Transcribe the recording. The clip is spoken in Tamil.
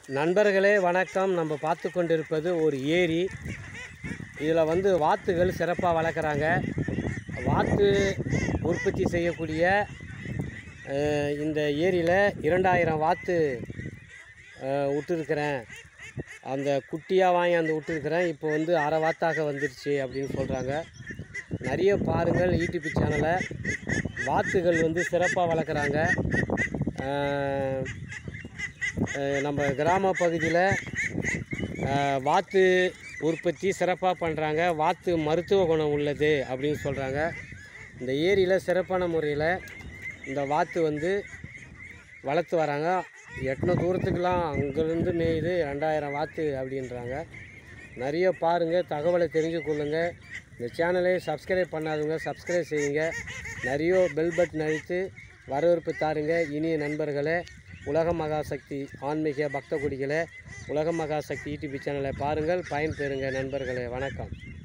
நண்பர்களே வணக்கம் நம்ம பார்த்து கொண்டிருப்பது ஒரு ஏரி இதில் வந்து வாத்துகள் சிறப்பாக வளர்க்குறாங்க வாத்து உற்பத்தி செய்யக்கூடிய அஹ், இந்த ஏரியில் இரண்டாயிரம் வாத்து அஹ், விட்டுருக்குறேன் அந்த குட்டியாக வாங்கி அந்த விட்டுருக்குறேன் இப்போ வந்து அரை வாத்தாக வந்துருச்சு அப்படின்னு சொல்கிறாங்க நிறைய பாருங்கள் யூடியூப் சேனலை வாத்துகள் வந்து சிறப்பாக வளர்க்குறாங்க அஹ், அஹ் நம்ம கிராம பகுதியில் அஹ், வாத்து உற்பத்தி சிறப்பாக பண்ணுறாங்க வாத்து மருத்துவ குணம் உள்ளது அப்படின்னு சொல்கிறாங்க இந்த ஏரியில் சிறப்பான முறையில் இந்த வாத்து வந்து வளர்த்து வராங்க எட்டன தூரத்துக்கெலாம் அங்கேருந்து மேயுது ரெண்டாயிரம் வாத்து அப்படின்றாங்க நிறைய பாருங்கள் தகவலை தெரிஞ்சு கொள்ளுங்கள் இந்த சேனலை சப்ஸ்கிரைப் பண்ணாதவங்க சப்ஸ்கிரைப் செய்யுங்க நிறைய பெல் பட்டன் அழுத்து வரவேற்பு தாருங்க இனிய நண்பர்களே உலக மகாசக்தி ஆன்மீக பக்த குடிகளே உலக மகாசக்தி யூடியூப் சேனலை பாருங்கள் பயன்பெறுங்க நண்பர்களே வணக்கம்